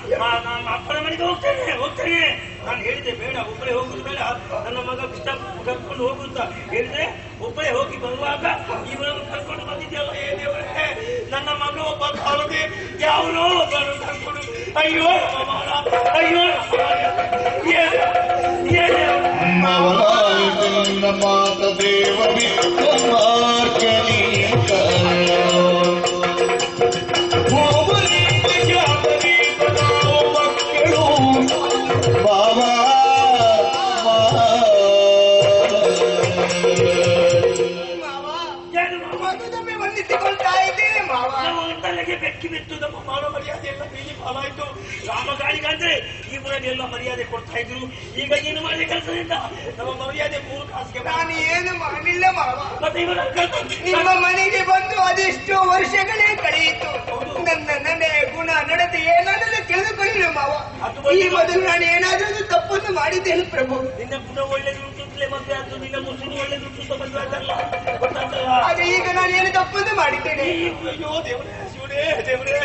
ಆ, ನಾನು ಅಪ್ಪನ ಮನೆಗೆ ಹೋಗ್ತೇನೆ ಹೋಗ್ತೇನೆ ನಾನು ಹೇಳಿದೆ ಬೇಡ ಒಬ್ಬಳೇ ಹೋಗುದು ಬೇಡ ನನ್ನ ಮಗ ಕೃಷ್ಣ ಕರ್ಕೊಂಡು ಹೋಗು ಅಂತ ಹೇಳಿದ್ರೆ ಒಬ್ಬಳೇ ಹೋಗಿ ಬರುವಾಗ ಇವನನ್ನು ಕರ್ಕೊಂಡು ಬಂದಿದ್ದೆಲ್ಲ ಏ ದೇವರೇ ನನ್ನ ಮಗ ಒಬ್ಬ ಕಾಲದೆ ಯಾವನೋ ಒಬ್ಬನು ಕರ್ಕೊಂಡು ಅಯ್ಯೋ ನಮ್ಮ ಮಾರ, ಅಯ್ಯೋ ನಮ್ಮ ಮಾರ. ಏನು ಏನು ನವಲಾಯಿತನ್ನ ಮಾತ ದೇವ ವಿಕ್ರಮಾರ್ಕನೀಕ ಭೂಮರೀತಿ ಜಾತರೀಪದ ಮಕ್ಕಳು ಬಾಬಾ ಮಾವ ಏನು ಮಾವ? ಮಗದೊಮ್ಮೆ ವಂದಿಸಿಕೊಳ್ತಾ ಇದ್ದೇನೆ ಮಾವ ನಾವು ತಲೆಗೆ ಬೆಕ್ಕಿ ಬಿತ್ತು ನಮ್ಮ ಮಾನ ಮರ್ಯಾದೆ ಎಲ್ಲ ಬೀದಿ ಪಾಲಾಯ್ತು ರಾಮಗಾಳಿಗಂದ್ರೆ ಈ ಊರಿಗೆಲ್ಲ ಮರ್ಯಾದೆ ಕೊಡ್ತಾ ಇದ್ರು ಈಗ ಏನು ಮಾಡಿದ ಕೆಲಸದಿಂದ ನಮ್ಮ ಮರ್ಯಾದೆ ಮೂರು ಕಾಸಿಗೆ ಬಂತು. ನಾನು ಏನು ಮಾಡಲಿಲ್ಲ ಮಾವ ಮತ್ತೆ ಇವರ ನಿಮ್ಮ ಮನೆಗೆ ಬಂದು ಅದೆಷ್ಟೋ ವರ್ಷಗಳೇ ಕಳೆಯಿತು ನನ್ನ ನಡೆ ಗುಣ ನಡತೆ ಏನಾದರೂ ತಿಳಿದುಕೊಳ್ಳಿಲ್ಲ ಮಾವ ಈ ಮೊದಲು ನಾನು ಏನಾದರೂ ಒಂದು ತಪ್ಪನ್ನು ಮಾಡಿದ್ದೇನೆ ಪ್ರಭು ನಿನ್ನ ಗುಣ ಒಳ್ಳೆದುಂಟು ಅಂತಲೇ ಮದುವೆ ಆಯ್ತು ನಿನ್ನ ಮುಸುರು ಒಳ್ಳೆದುಂಟು ಅಂತ ಮದುವೆ ಆಯ್ತಲ್ಲ ಗೊತ್ತಾಗ್ತಲ್ಲ ಆಗ ಈಗ ನಾನು ಏನು ತಪ್ಪನ್ನು ಮಾಡಿದ್ದೇನೆ ಅಯ್ಯೋ ದೇವರೇ ಶಿವನೇ ದೇವರೇ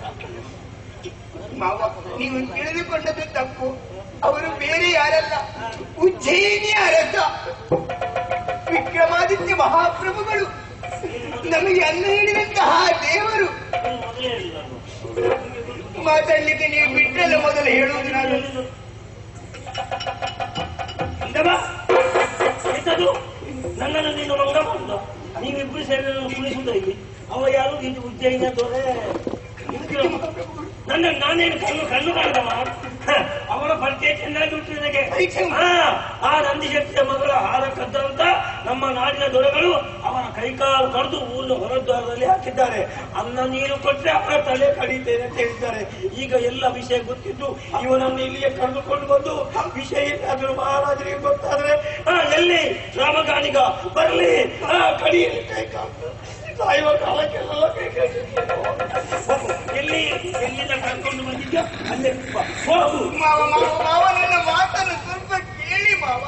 ಮಾವ ನೀವು ತಿಳಿದುಕೊಂಡದ್ದು ತಪ್ಪು ಅವರು ಬೇರೆ ಯಾರಲ್ಲ ಉಜ್ಜಯಿನಿ ಅರಸ ವಿಕ್ರಮಾದಿತ್ಯ ಮಹಾಪ್ರಭುಗಳು ನಮಗೆ ಅನ್ನ ನೀಡಿದಂತಹ ದೇವರು ನೀನು ಮೊದಲೇ ಹೇಳಿಲ್ಲ ನಾನು. ಮಾತಾಡ್ಲಿಕ್ಕೆ ನೀವು ಬಿಟ್ಟಲ್ಲ ಮೊದಲು ಹೇಳುವುದು ನಾನು ಇಂದವ ಎಂತದು ನನ್ನನ್ನು ನೀನು ರಂಗ ಮಾಡುದ ನೀವಿಬ್ರು ಸೇರಿ ನನ್ನ ಕುಣಿಸುವುದ ಇಲ್ಲಿ ಅವ ಯಾರು ಇದು ಉಜ್ಜಯಿನ ದೊರೆ ವಿಕ್ರಮ. ನನ್ನ ನಾನೇನು ಕಣ್ಣು ಕಣ್ಣು ಕಾಣದವ ಹ, ಅವರ ಪರಿಚಯ ಚೆನ್ನಾಗಿ ಉಂಟು ನನಗೆ ಹಾ, ಆ ನಂದಿಶಕ್ತಿಯ ಮಗಳ ಹಾರ ಕದ್ದಂತ ನಮ್ಮ ನಾಡಿನ ದೊರೆಗಳು ಅವರ ಕೈಕಾಲು ಕಡಿದು ಊರಿನ ಹೊರದ್ವಾರದಲ್ಲಿ ಹಾಕಿದ್ದಾರೆ ಅನ್ನ ನೀರು ಕೊಟ್ಟರೆ ಅವರ ತಲೆ ಕಡಿತೇನೆ ಅಂತ ಹೇಳಿದ್ದಾರೆ ಈಗ ಎಲ್ಲ ವಿಷಯ ಗೊತ್ತಿದ್ದು ಇವನನ್ನು ಇಲ್ಲಿಗೆ ಕರೆದುಕೊಂಡು ಬಂದು ವಿಷಯ ಏನಾದರೂ ಮಹಾರಾಜರಿಗೆ ಗೊತ್ತಾದ್ರೆ ಆ, ಎಲ್ಲಿ ರಾಮಗಾಣಿಗ ಬರಲಿ ಆ, ಕಡಿಯಲಿ ಕೈ ಕಾಲು ಸಾಯುವ ಕಾಲಕ್ಕೆಲ್ಲ ಕೈ ಕಾಲು ಎಲ್ಲಿ ಎಲ್ಲಿಂದ ಕರ್ಕೊಂಡು ಬಂದಿದ್ಯಾ ಅಲ್ಲೇ ಬಾ. ಹೋಗು ಮಾವ ಮಾವ ಮಾವ ನನ್ನ ಮಾತನ್ನು ಸ್ವಲ್ಪ ಕೇಳಿ ಮಾವ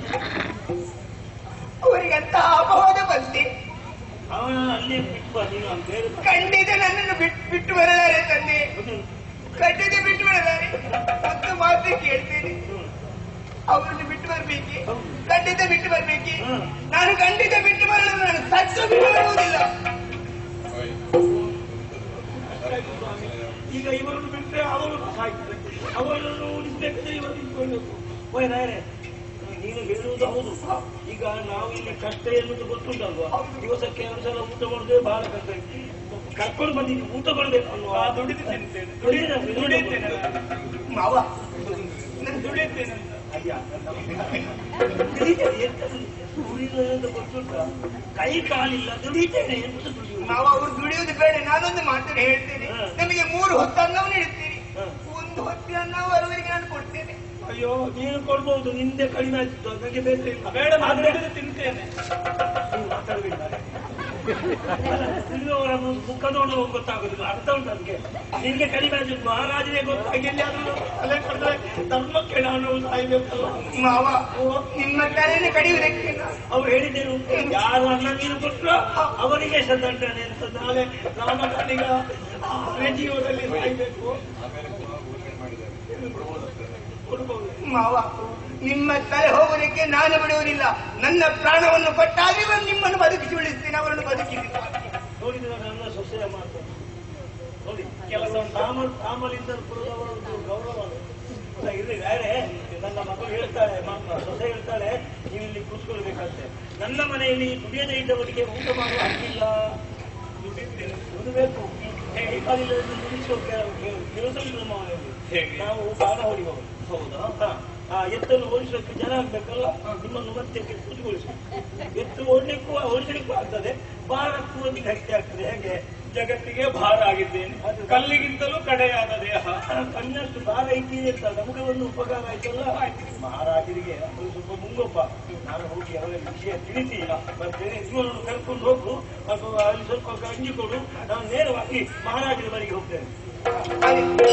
ಅವರಿಗೆ ಅಂತ ಅಪವಾದ ಬಂದಿ ಅವನ ಅಲ್ಲೇ ಬಿಟ್ಟು ಬಾ ನೀನು ಅಂತ ಹೇಳಿ ಖಂಡಿತ ನನ್ನನ್ನು ಬಿಟ್ಟು ಬಿಟ್ಟು ಬರಲಾರೆ ತಂದೆ ಖಂಡಿತ ಬಿಟ್ಟು ಬರಲಾರೆ ಒಂದು ಮಾತು ಕೇಳ್ತೇನೆ ಅವರನ್ನು ಬಿಟ್ಟು ಬರ್ಬೇಕೆ ಖಂಡಿತ ಬಿಟ್ಟು ಬರ್ಬೇಕೆ ನಾನು ಖಂಡಿತ ಬಿಟ್ಟು ಬರಲು ನಾನು ಸತ್ತು ಬಿಟ್ಟು ಬರುವುದಿಲ್ಲ ಈಗ ಇವರನ್ನು ಬಿಟ್ಟರೆ ಅವರು ಸಾಯ್ತಾರೆ ಅವರನ್ನು ಉಳಿಸ್ಬೇಕಾದ್ರೆ ಇವರು ನಿಂತ್ಕೊಳ್ಬೇಕು ಓಯ್ ನಾಯರೇ ನೀನು ಹೇಳುವುದು ಹೌದು ಈಗ ನಾವು ಇಲ್ಲಿ ಕಷ್ಟ ಎನ್ನುವುದು ಗೊತ್ತುಂಟಲ್ವಾ ದಿವಸಕ್ಕೆ ಎರಡು ಸಲ ಊಟ ಮಾಡೋದೇ ಬಹಳ ಕಷ್ಟ ಕರ್ಕೊಂಡು ಬಂದಿದ್ದು ಊಟ ಕೊಡ್ಬೇಕು ಅನ್ನುವ ದುಡಿದು ದುಡಿತೇನೆ ಮಾವ ನಾನು ದುಡಿಯುತ್ತೇನೆ ಅಂತ. ಅಯ್ಯ ದುಡಿತೇನೆ ಎಂತ ದುಡಿಯುವುದು ಅಂತ ಗೊತ್ತುಂಟ ಕೈ ಕಾಲಿಲ್ಲ ದುಡಿತೇನೆ ಎಂತ ದುಡಿಯುವುದು ಮಾವ ಅವರು ದುಡಿಯುವುದು ಬೇಡ ನಾನೊಂದು ಮಾತನ್ನು ಹೇಳ್ತೇನೆ ಹ. ನಮಗೆ ಮೂರು ಹೊತ್ತು ಅನ್ನವನ್ನು ಇಡ್ತೀರಿ ಹ. ಒಂದು ಹೊತ್ತಿನ ಅನ್ನವು ಅವರಿಗೆ ನಾನು ಕೊಡ್ತೇನೆ ಅಯ್ಯೋ ನೀನು ಕೊಡ್ಬಹುದು ನಿಂದೆ ಕಡಿಮೆ ಆಯ್ತು ನನಗೆ ಬೇರೆ ಇಲ್ಲ ಬೇಡ ನಾನು ತಿಂತೇನೆ ಮಾತಾಡಬೇಡ ತಿರುಗುವವರ ಮುಖ ನೋಡುವ ಗೊತ್ತಾಗುದಿಲ್ಲ ಅರ್ಥ ಉಂಟು ಅದಕ್ಕೆ ನಿನ್ಗೆ ಕಡಿಮೆ ಆಯ್ತು ಮಹಾರಾಜನೇ ಗೊತ್ತಾಗಿ ಎಲ್ಲಿಯಾದ್ರೂ ತಲೆ ಕಡಿದ್ರೆ ಧರ್ಮಕ್ಕೆ ನಾನು ಸಾಯ್ಬೇಕಲ್ಲ ಮಾವ ನಿಮ್ಮ ತಲೆಯನ್ನು ಕಡಿಯುವುದಕ್ಕೆ ನಾನು- ಅವ್ರು ಹೇಳಿದ್ದೇನು ಯಾರು ಅನ್ನ ನೀರು ಕೊಟ್ಟರು ಅವರಿಗೆ ದಂಡನೆ ಅಂತ ನಾಳೆ ರಾಮಕನಿಗ ಜೀವದಲ್ಲಿ ಸಾಯ್ಬೇಕು ಕೊಡ್ಬೋದು ಮಾವ ನಿಮ್ಮ ತಲೆ ಹೋಗುವುದಕ್ಕೆ ನಾನು ಬಿಡುವುದಿಲ್ಲ ನನ್ನ ಪ್ರಾಣವನ್ನು ಕೊಟ್ಟಾಗ ನಿಮ್ಮನ್ನು ಬದುಕಿಸಿ ಉಳಿಸ್ತೀನಿ ಅವರನ್ನು ಬದುಕಿಸಿ ನೋಡಿದ್ರೆ ನನ್ನ ಸೊಸೆಯ ಮಾತು ನೋಡಿ ಕೆಲಸ ತಾಮಲ್ ತಾಮಲಿಂದ ಕುರುದವರ ಒಂದು ಗೌರವ ಇಲ್ಲ, ಇರ್ಲಿ ಬೇರೆ ನನ್ನ ಮಗಳು ಹೇಳ್ತಾಳೆ ಮಾತ್ರ ಸೊಸೆ ಹೇಳ್ತಾಳೆ ನೀವು ಇಲ್ಲಿ ಕೂತ್ಕೊಳ್ಬೇಕಂತೆ ನನ್ನ ಮನೆಯಲ್ಲಿ ದುಡಿಯದೇ ಇದ್ದವರಿಗೆ ಊಟ ಮಾಡುವ ಹಕ್ಕಿಲ್ಲ ದುಡಿಬೇಕು ಕೈ ಕಾಲಿಲ್ಲದೆ ದುಡಿಸುವ ಕೆ- ಕೆಲಸ ಇಲ್ಲ ನಮ್ಮ ಮನೆಯಲ್ಲಿ ನಾವು ಬಾಣ ಹೊಡಿಬಹುದು ಹೌದಾ ಹಾ. ಆ ಎತ್ತನ್ನು ಓಡಿಸೋಕೆ ಜನ ಆಗ್ಬೇಕಲ್ಲ ನಿಮ್ಮನ್ನು ಮತ್ತೆ ಕೂತ್ಕೊಳಿಸಬೇಕು ಎತ್ತು ಓಡ್ಲಿಕ್ಕೂ ಓಡಿಸಲಿಕ್ಕೂ ಆಗ್ತದೆ ಭಾರಕ್ಕೂ ಒಂದು ಗಟ್ಟಿ ಆಗ್ತದೆ ಹೇಗೆ ಜಗತ್ತಿಗೆ ಭಾರ ಆಗಿದ್ದೇನೆ ಕಲ್ಲಿಗಿಂತಲೂ ಕಡೆಯಾದ ದೇಹ ಕಣ್ಣಷ್ಟು ಭಾರ ಇದ್ದೀನಿ ಅಂತ ನಮಗೆ ಒಂದು ಉಪಕಾರ ಆಯ್ತಲ್ಲ ಮಹಾರಾಜರಿಗೆ ಒಂದು ಸ್ವಲ್ಪ ಮುಂಗೊಪ್ಪ ನಾನು ಹೋಗಿ ಅವರ ವಿಷಯ ತಿಳಿಸಿ ಬರ್ತೇನೆ ಇವರನ್ನು ಕರ್ಕೊಂಡು ಹೋಗು ಅಥವಾ ಅಲ್ಲಿ ಸ್ವಲ್ಪ ಗಂಜಿ ಕೊಡು ನಾನು ನೇರವಾಗಿ ಮಹಾರಾಜರ ಬಳಿಗೆ ಹೋಗ್ತೇನೆ ಅಲ್ಲಿ